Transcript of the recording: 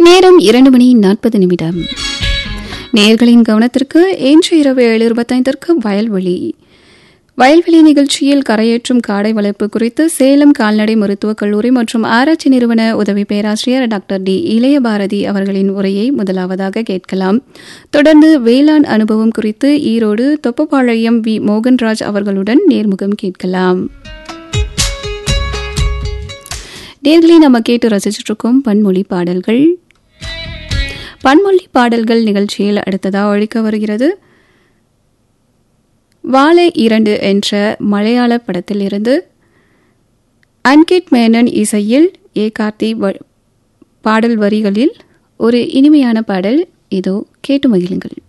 நேரம் இரண்டு மணி நாற்பது நிமிடம் நேர்களின் கவனத்திற்கு இன்று இரவு ஏழு இருபத்தைந்திற்கு வயல்வெளி வயல்வெளி நிகழ்ச்சியில் கரையேற்றும் காடை வளர்ப்பு குறித்து சேலம் கால்நடை மருத்துவக் கல்லூரி மற்றும் ஆராய்ச்சி நிறுவன உதவி பேராசிரியர் டாக்டர் டி இளையபாரதி அவர்களின் உரையை முதலாவதாக கேட்கலாம் தொடர்ந்து வேளாண் அனுபவம் குறித்து ஈரோடு தொப்பப்பாளையம் வி மோகன்ராஜ் அவர்களுடன் நேர்முகம் கேட்கலாம் நேர்களை நம்ம கேட்டு ரசிச்சுட்டு இருக்கோம் பன்மொழி பாடல்கள் பன்மொழி பாடல்கள் நிகழ்ச்சியில் அடுத்ததாக ஒழிக்க வருகிறது வாழை இரண்டு என்ற மலையாள படத்தில் இருந்து அன்கிட் மேனன் இசையில் ஏ கார்த்தி பாடல் வரிகளில் ஒரு இனிமையான பாடல் இதோ கேட்டு மகிழுங்கள்